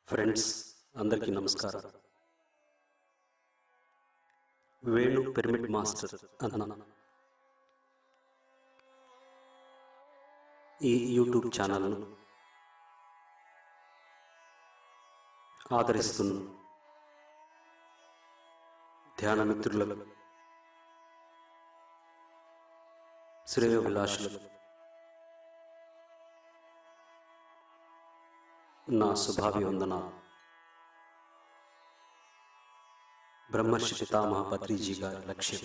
Friends అందరికీ నమస్కారం Venu pyramid master అన్న ఈ యూట్యూబ్ ఛానల్ను ఆదరిస్తున్న ధ్యాన మిత్రులకు శ్రేయోభిలాషులకు నా శుభాభివందన బ్రహ్మర్షి పితామహ పత్రిజీ గారి లక్ష్యం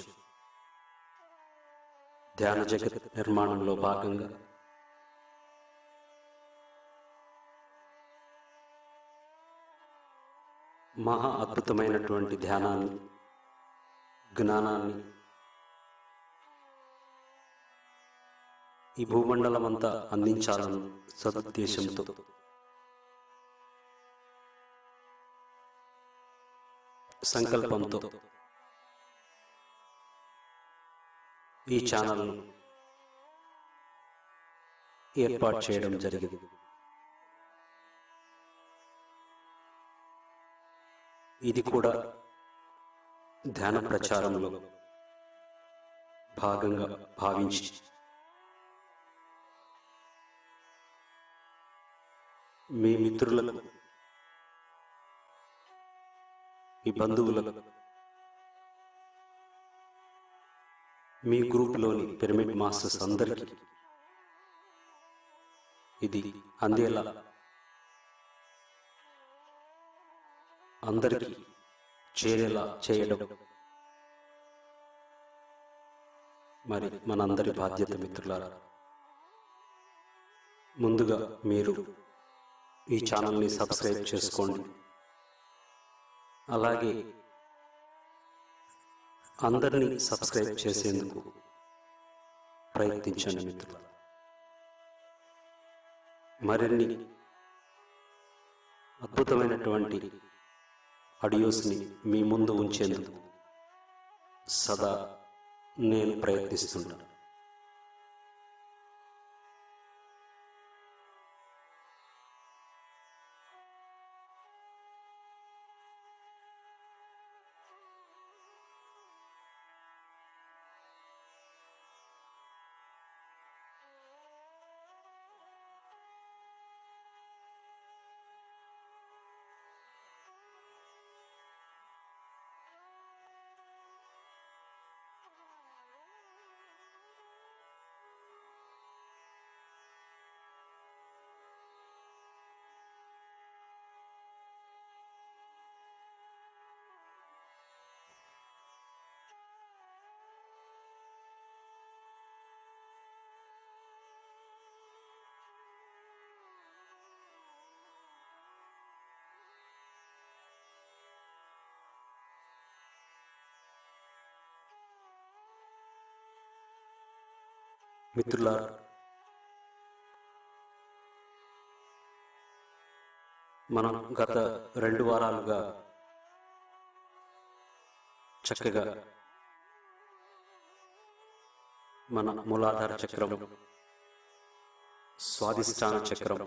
ధ్యాన జగత్ నిర్మాణంలో భాగంగా మహా అద్భుతమైనటువంటి ధ్యానాన్ని జ్ఞానాన్ని ఈ భూమండలమంతా అందించాలని సదుద్దేశంతో సంకల్పంతో ఈ ఛానల్ను ఏర్పాటు చేయడం జరిగింది ఇది కూడా ధ్యాన ప్రచారంలో భాగంగా భావించి మీ మిత్రులకు మీ బంధువులకు మీ గ్రూప్లోని పిరమిడ్ మాస్టర్స్ అందరికీ ఇది అందేలా అందరికీ చేరేలా చేయడం మరి మనందరి బాధ్యత మిత్రులారా ముందుగా మీరు ఈ ఛానల్ని సబ్స్క్రైబ్ చేసుకోండి అలాగే అందరినీ సబ్స్క్రైబ్ చేసేందుకు ప్రయత్నించండి మిత్రుల మరిన్ని అద్భుతమైనటువంటి ఆడియోస్ని మీ ముందు ఉంచేందుకు సదా నేను ప్రయత్నిస్తున్నాను మిత్రులారా మనం గత రెండు వారాలుగా చక్కగా మన మూలాధార చక్రం స్వాదిష్టాన చక్రం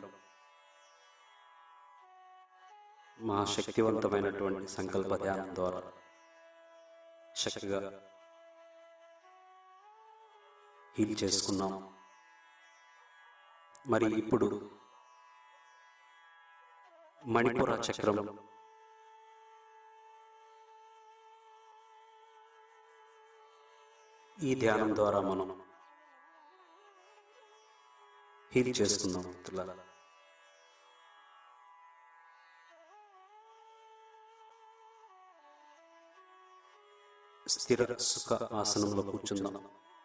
మా శక్తివంతమైనటువంటి సంకల్ప ధ్యానం ద్వారా చక్కగా హీల్ చేసుకున్నాం మరి ఇప్పుడు మణిపుర చక్రం ఈ ధ్యానం ద్వారా మనం హీల్ చేసుకుందాం మిత్రులారా స్థిర సుఖ ఆసనంలో కూర్చుందాం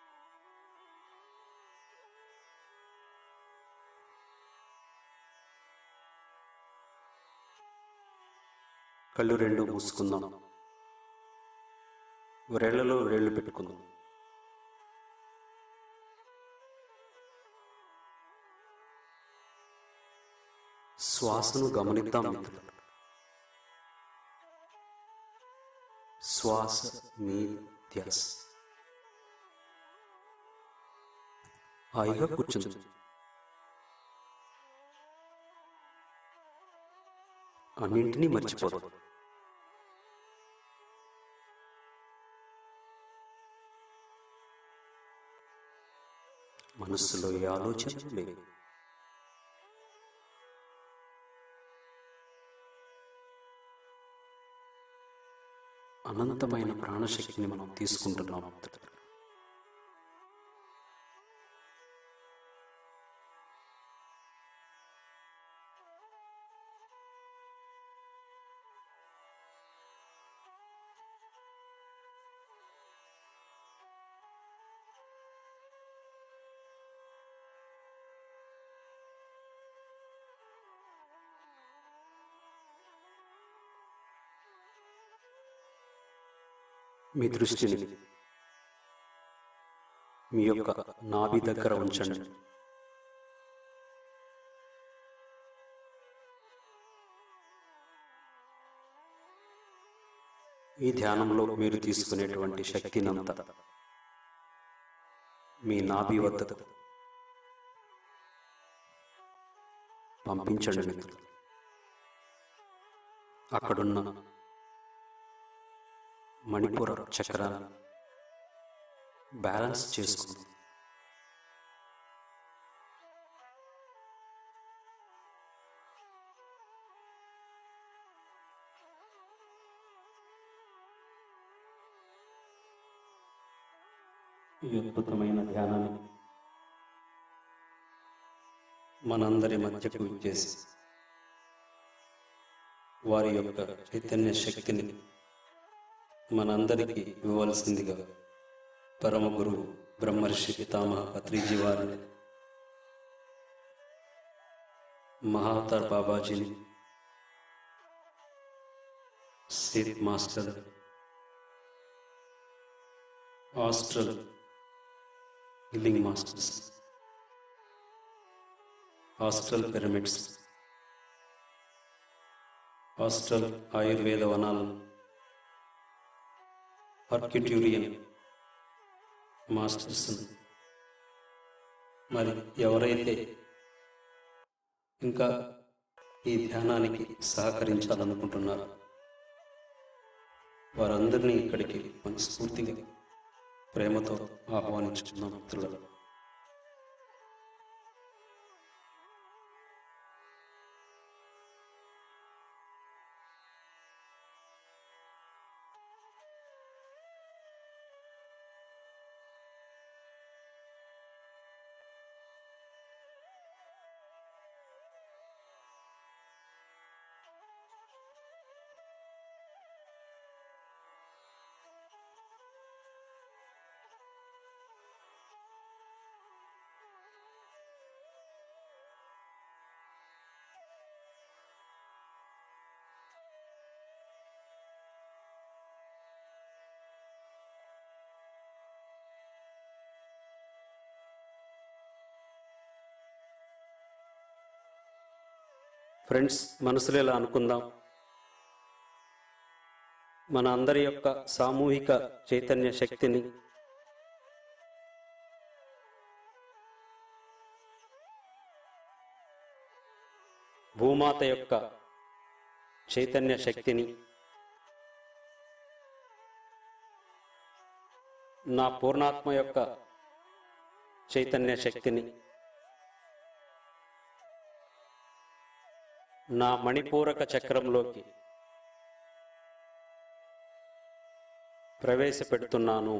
కళ్ళు రెండు మూసుకుందాం వ్రేళ్లలో వేళ్ళు పెట్టుకుందాం శ్వాసను గమనిద్దాం మిత్రులు శ్వాస మీ ధ్యాస హాయిగా కూర్చుంది అన్నింటినీ మర్చిపోదు మనస్సులో ఏ ఆలోచనలు లేవు అనంతమైన ప్రాణశక్తిని మనం తీసుకుంటున్నాం మిత్రులారా. మీ దృష్టిని మీ యొక్క నాభి దగ్గర ఉంచండి ఈ ధ్యానంలో మీరు తీసుకునేటువంటి శక్తినంతా మీ నాభి వద్ద పంపించండి మిత్రులు అక్కడున్న మణిపూర చక్రాన్ని బ్యాలెన్స్ చేసుకుంది ఈ అద్భుతమైన ధ్యానాన్ని మనందరి మధ్యకు చేసి వారి యొక్క చైతన్య శక్తిని మనందరికీ ఇవ్వవలసిందిగా పరమ గురువు బ్రహ్మర్షి పితామహ పత్రిజీ వారిని మహావతార్ బాబాజీని సిద్ master astral healing masters astral pyramids astral Ayurveda వనాలను ఆర్కిట్యూరియన్ మాస్టర్స్ మరి ఎవరైతే ఇంకా ఈ ధ్యానానికి సహకరించాలనుకుంటున్నారో వారందరినీ ఇక్కడికి మనస్ఫూర్తిగా ప్రేమతో ఆహ్వానించుకున్నాం మిత్రులను ఫ్రెండ్స్ మనసులో ఇలా అనుకుందాం మన అందరి యొక్క సామూహిక చైతన్య శక్తిని భూమాత యొక్క చైతన్య శక్తిని నా పూర్ణాత్మ యొక్క చైతన్య శక్తిని నా మణిపూరక చక్రంలోకి ప్రవేశపెడుతున్నాను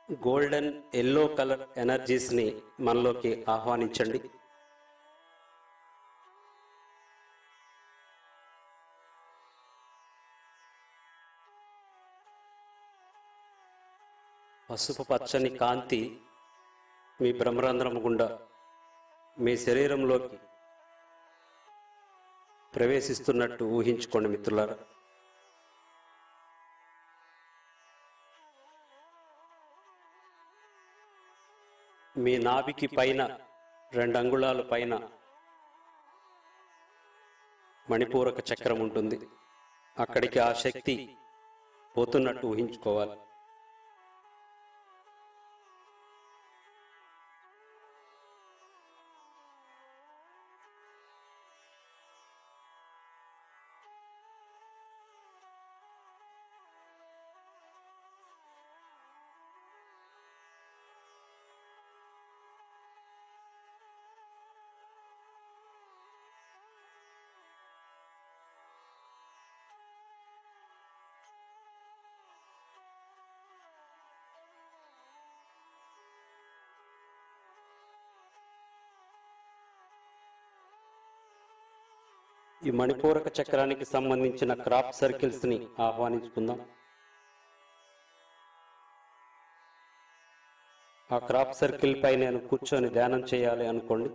గోల్డెన్ ఎల్లో కలర్ ఎనర్జీస్ని మనలోకి ఆహ్వానించండి పసుపు పచ్చని కాంతి మీ బ్రహ్మరంధ్రం గుండా మీ శరీరంలోకి ప్రవేశిస్తున్నట్టు ఊహించుకోండి మిత్రులారా మీ నాభికి పైన రెండు అంగుళాల పైన మణిపూరక చక్రం ఉంటుంది అక్కడికి ఆ శక్తి పోతున్నట్టు ఊహించుకోవాలి ఈ మణిపూరక చక్రానికి సంబంధించిన క్రాప్ సర్కిల్స్ ని ఆహ్వానించుకుందాం ఆ క్రాప్ సర్కిల్ పై నేను కూర్చొని ధ్యానం చేయాలి అనుకోండి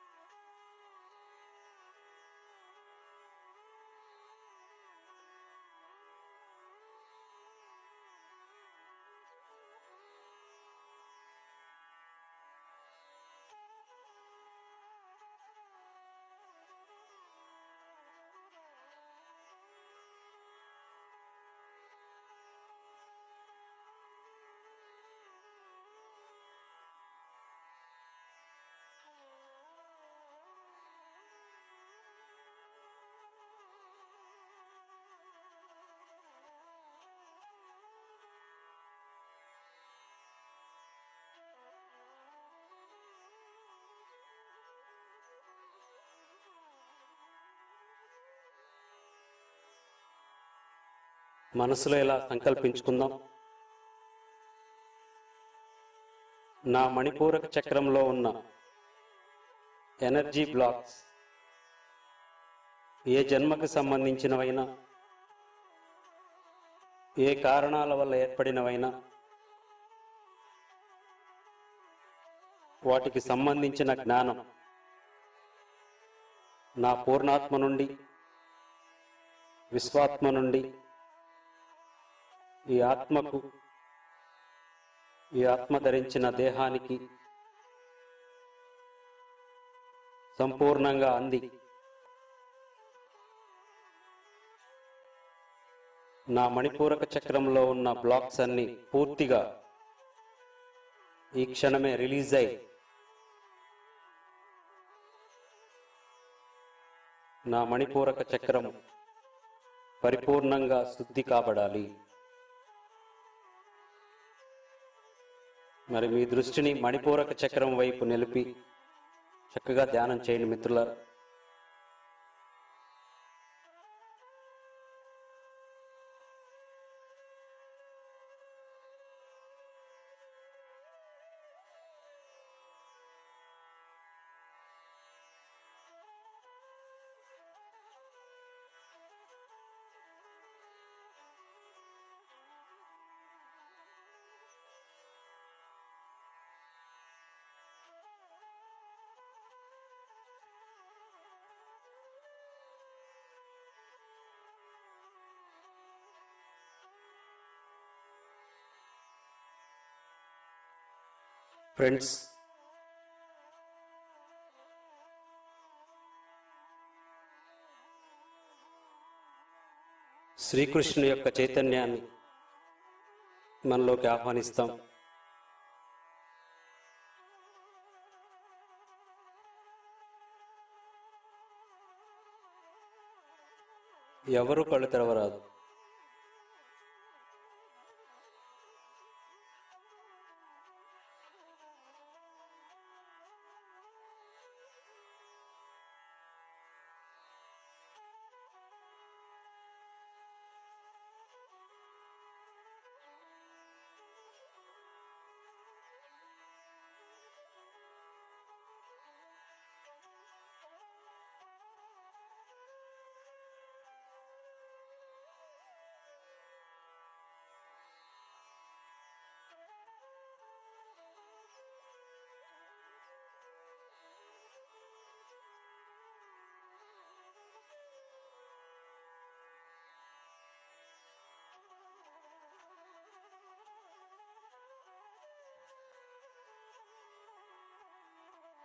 మనసులో ఇలా సంకల్పించుకుందాం నా మణిపూరక చక్రంలో ఉన్న ఎనర్జీ బ్లాక్స్ ఏ జన్మకు సంబంధించినవైనా ఏ కారణాల వల్ల ఏర్పడినవైనా వాటికి సంబంధించిన జ్ఞానం నా పూర్ణాత్మ నుండి విశ్వాత్మ నుండి ఈ ఆత్మకు ఈ ఆత్మ ధరించిన దేహానికి సంపూర్ణంగా అంది నా మణిపూరక చక్రంలో ఉన్న బ్లాక్స్ అన్ని పూర్తిగా ఈ క్షణమే రిలీజ్ అయి నా మణిపూరక చక్రం పరిపూర్ణంగా శుద్ధి కాబడాలి మరి మీ దృష్టిని మణిపూరక చక్రం వైపు నిలిపి చక్కగా ధ్యానం చేయండి మిత్రులారా ఫ్రెండ్స్ శ్రీకృష్ణుని యొక్క చైతన్యాన్ని మనలోకి ఆహ్వానిస్తాం ఎవరు కళ్ళు తెరవరాదు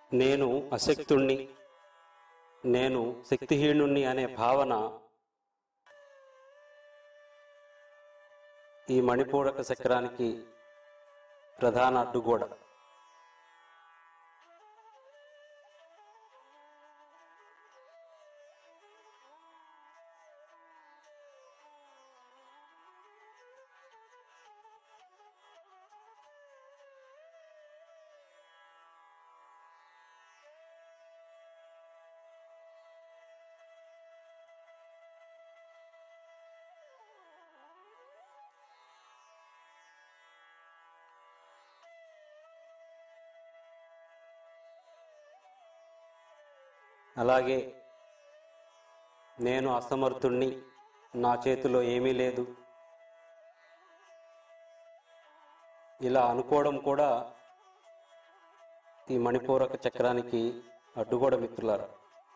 నేను అశక్తుణ్ణి నేను శక్తిహీనుణ్ణి అనే భావన ఈ మణిపూరక చక్రానికి ప్రధాన అడ్డుగోడ అలాగే నేను అసమర్థుణ్ణి నా చేతిలో ఏమీ లేదు ఇలా అనుకోవడం కూడా ఈ మణిపూరక చక్రానికి అడ్డుగోడ మిత్రులారా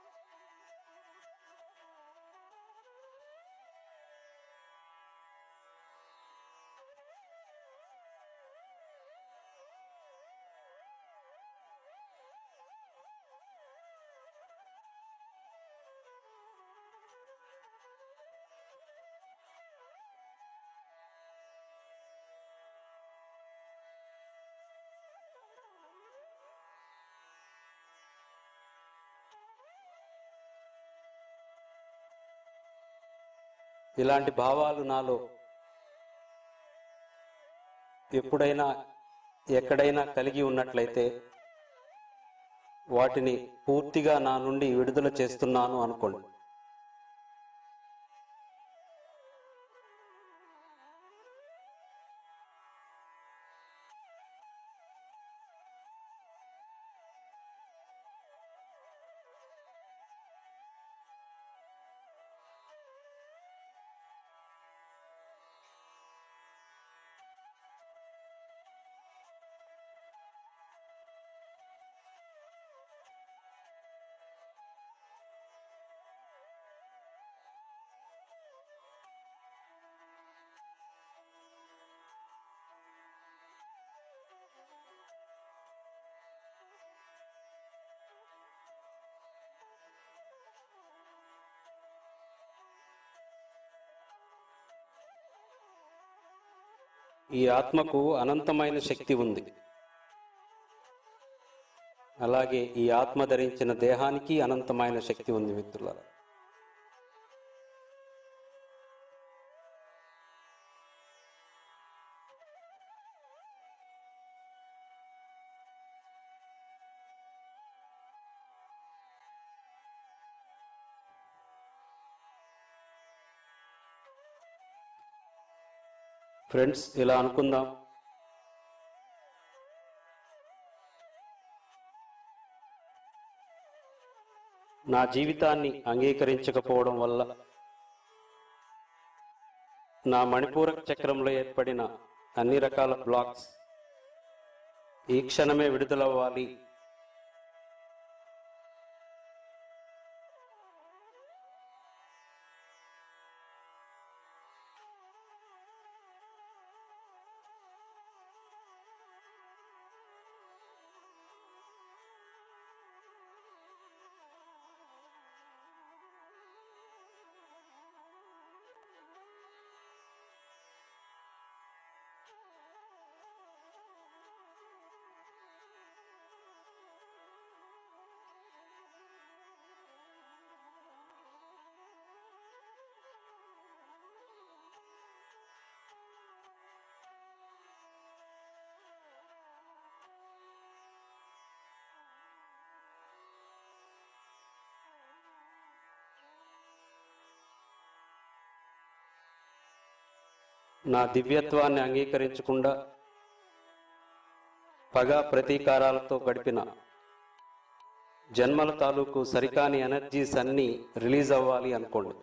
ఇలాంటి భావాలు నాలో ఎప్పుడైనా ఎక్కడైనా కలిగి ఉన్నట్లయితే వాటిని పూర్తిగా నా నుండి విడుదల చేస్తున్నాను అనుకోండి ఈ ఆత్మకు అనంతమైన శక్తి ఉంది అలాగే ఈ ఆత్మ ధరించిన దేహానికి అనంతమైన శక్తి ఉంది మిత్రులారా ఫ్రెండ్స్ ఇలా అనుకుందాం నా జీవితాన్ని అంగీకరించకపోవడం వల్ల నా మణిపూరక చక్రంలో ఏర్పడిన అన్ని రకాల బ్లాక్స్ ఈ క్షణమే విడుదలవ్వాలి నా దివ్యత్వాన్ని అంగీకరించకుండా పగ ప్రతీకారాలతో గడిపిన జన్మల తాలూకు సరికాని ఎనర్జీస్ అన్నీ రిలీజ్ అవ్వాలి అనుకోండి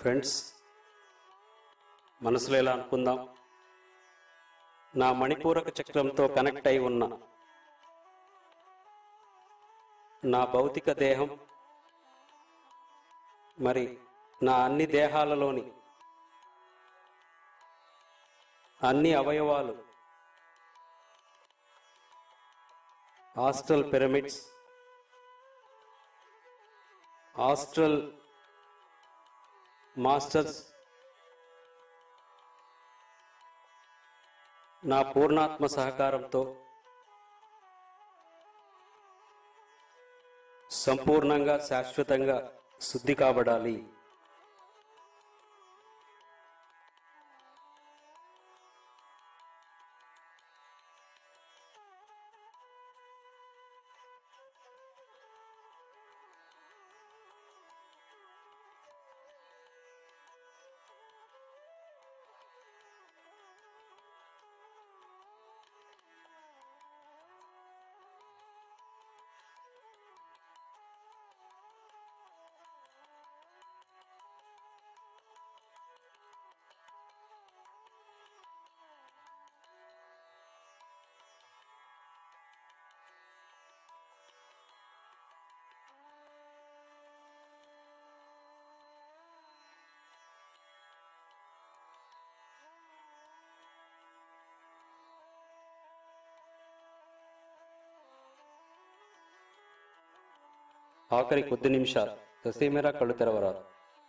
ఫ్రెండ్స్ మనసులో ఎలా అనుకుందాం నా మణిపూరక చక్రంతో కనెక్ట్ అయి ఉన్న నా భౌతిక దేహం మరి నా అన్ని దేహాలలోని అన్ని అవయవాలు ఆస్ట్రల్ పిరమిడ్స్ ఆస్ట్రల్ మాస్టర్స్ నా పూర్ణాత్మ సహకారంతో సంపూర్ణంగా శాశ్వతంగా శుద్ధి కాబడాలి ఆఖరి కొద్ది నిమిషాలు ససీమేరా కళ్ళు తెరవరాదు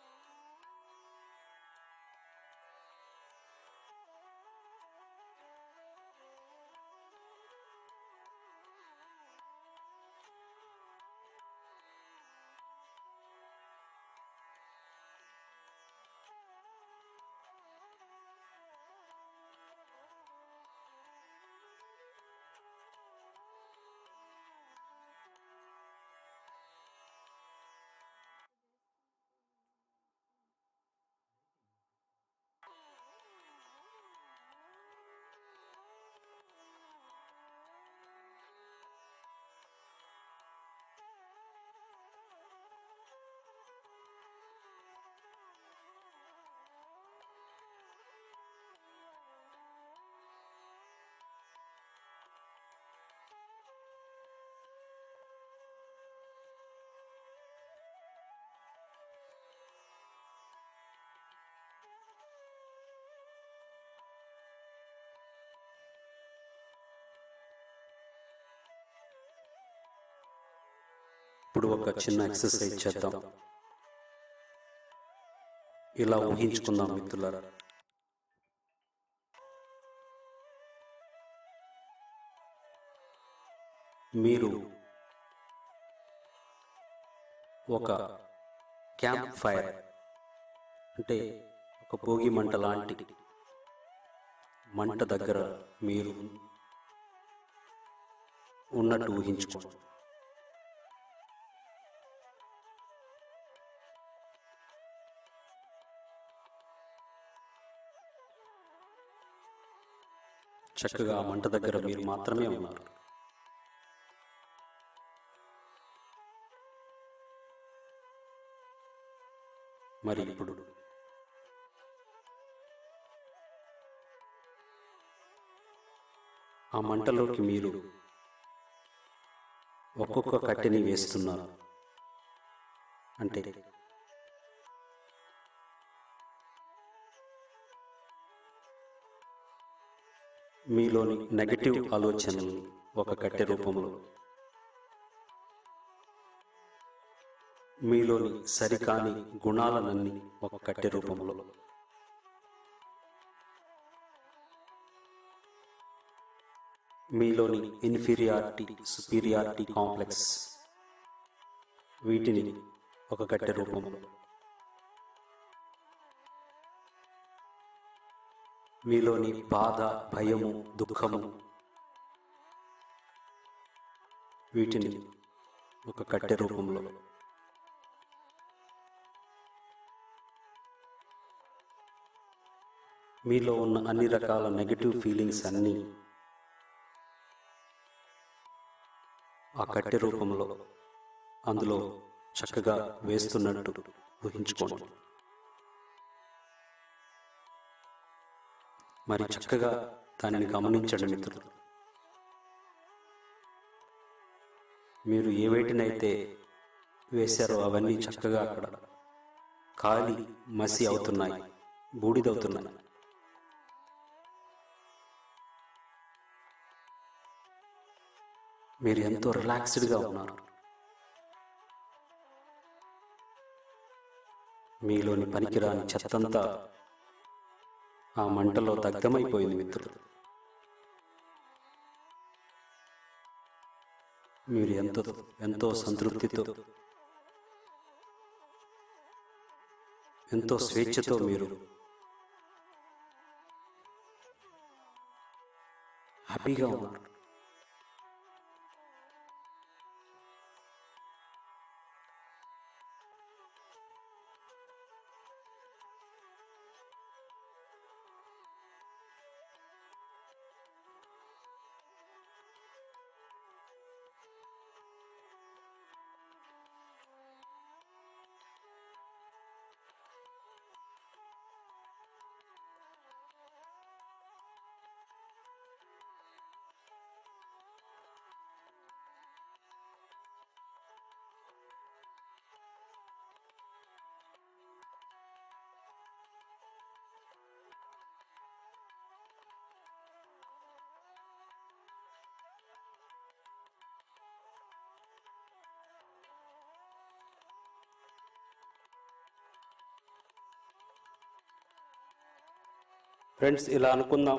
ఇప్పుడు ఒక చిన్న ఎక్సర్సైజ్ చేద్దాం ఇలా ఊహించుకుందాం మిత్రులారా మీరు ఒక క్యాంప్ ఫైర్ అంటే ఒక భోగి మంట లాంటి మంట దగ్గర మీరు ఉన్నట్టు ఊహించుకోండి చక్కగా ఆ మంట దగ్గర మీరు మాత్రమే ఉన్నారు మరి ఇప్పుడు ఆ మంటలోకి మీరు ఒక్కొక్క కట్టెని వేస్తున్నారు అంటే మీలోని నెగటివ్ ఆలోచనలు ఒక కట్టె రూపంలో మీలోని సరికాని గుణాలనన్నీ ఒక కట్టె రూపంలో మీలోని ఇన్ఫీరియారిటీ సుపీరియారిటీ కాంప్లెక్స్ వీటిని ఒక కట్టె రూపంలో మీలోని బాధ భయము దుఃఖము వీటిని ఒక కట్టె రూపంలో మీలో ఉన్న అన్ని రకాల నెగటివ్ ఫీలింగ్స్ అన్నీ ఆ కట్టె రూపంలో అందులో చక్కగా వేస్తున్నట్టు ఊహించుకోండి మరి చక్కగా దానిని గమనించండి మిత్రులు మీరు ఏ వేటినైతే వేశారో అవన్నీ చక్కగా అక్కడ కాలి మసి అవుతున్నాయి బూడిదవుతున్నాయి మీరు ఎంతో రిలాక్స్డ్గా ఉన్నారు మీలోని పనికిరాని చెత్తంతా ఆ మంటలో దగ్ధమైపోయింది మిత్రులు మీరు ఎంతో ఎంతో సంతృప్తితో ఎంతో స్వేచ్ఛతో మీరు హ్యాపీగా ఉన్నారు ఫ్రెండ్స్ ఇలా అనుకుందాం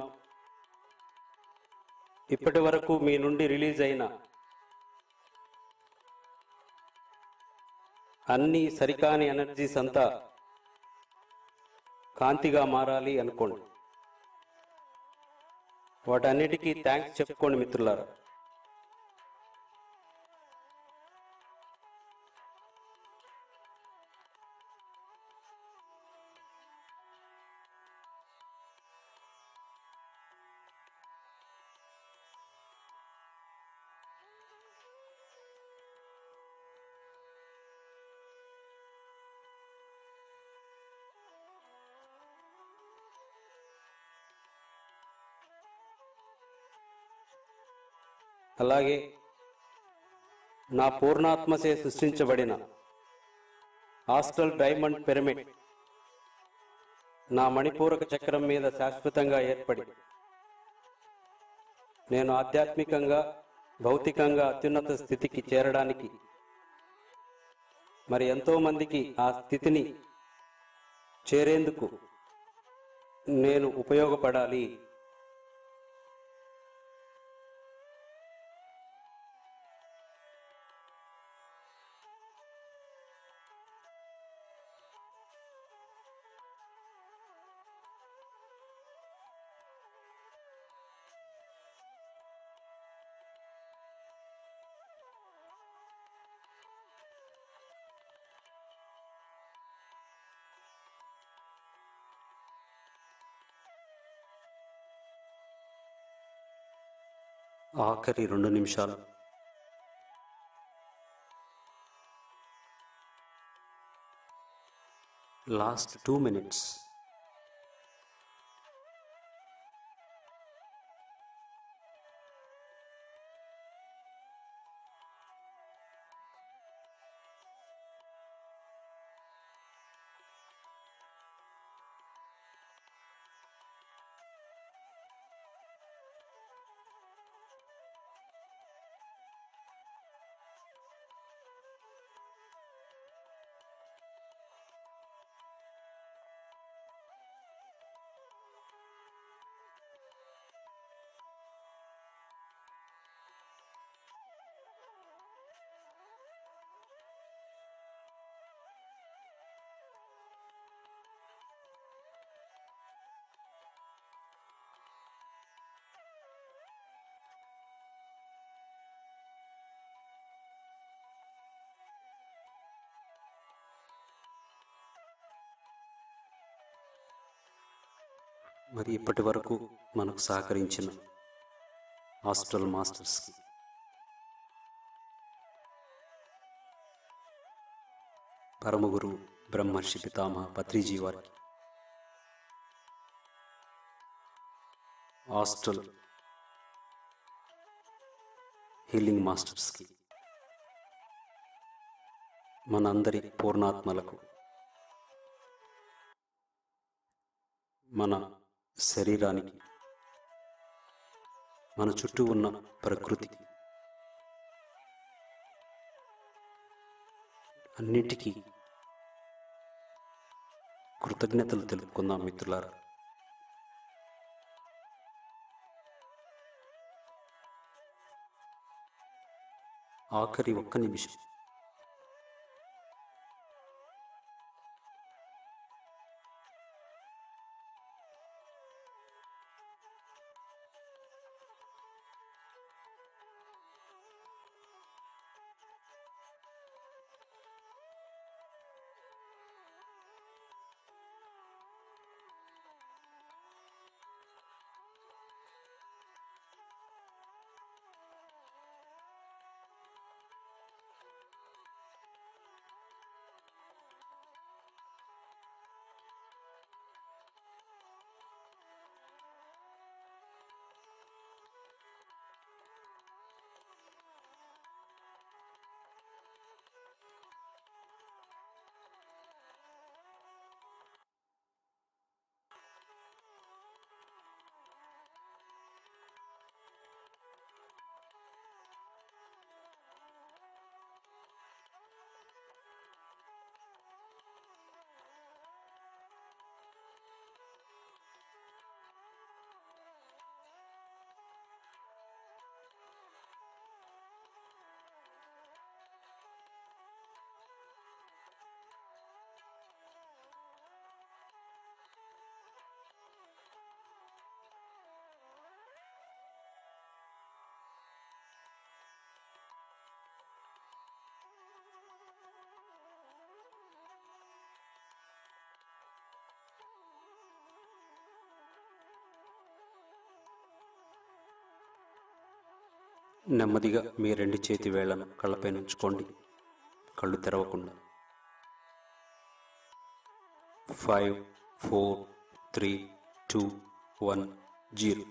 ఇప్పటి వరకు మీ నుండి రిలీజ్ అయిన అన్ని సరికాని ఎనర్జీస్ అంతా కాంతిగా మారాలి అనుకోండి వాటన్నిటికీ థ్యాంక్స్ చెప్పుకోండి మిత్రులారా అలాగే నా పూర్ణాత్మచే సృష్టించబడిన హాస్టల్ డైమండ్ పిరమిడ్ నా మణిపూరక చక్రం మీద శాశ్వతంగా ఏర్పడి నేను ఆధ్యాత్మికంగా భౌతికంగా అత్యున్నత స్థితికి చేరడానికి మరి ఎంతో మందికి ఆ స్థితిని చేరేందుకు నేను ఉపయోగపడాలి ఆఖరి రెండు నిమిషాలు లాస్ట్ టూ మినిట్స్ మరి ఇప్పటి వరకు మనకు సహకరించిన హాస్టల్ మాస్టర్స్కి పరమగురు బ్రహ్మర్షి పితామహ పత్రిజీ వారికి హాస్టల్ హీలింగ్ మాస్టర్స్కి మనందరి పూర్ణాత్మలకు మన శరీరానికి మన చుట్టూ ఉన్న ప్రకృతికి అన్నిటికీ కృతజ్ఞతలు తెలుపుకుందాం మిత్రులారా ఆఖరి ఒక్క నిమిషం నెమ్మదిగా మీ రెండు చేతి వేళ్లను కళ్ళపై ఉంచుకోండి కళ్ళు తెరవకుండా five four three two one zero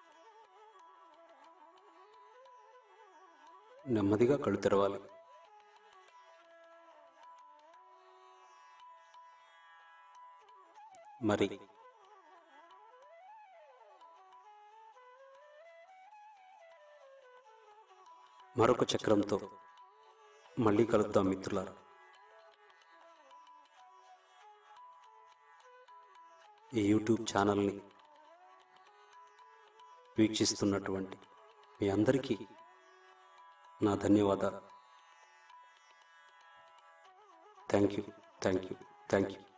నెమ్మదిగా కళ్ళు తెరవాలి మరి మరొక చక్రంతో మళ్ళీ కలుద్దాం మిత్రులారా ఈ యూట్యూబ్ ఛానల్ని వీక్షిస్తున్నటువంటి మీ అందరికీ నా ధన్యవాదాలు thank you thank you thank you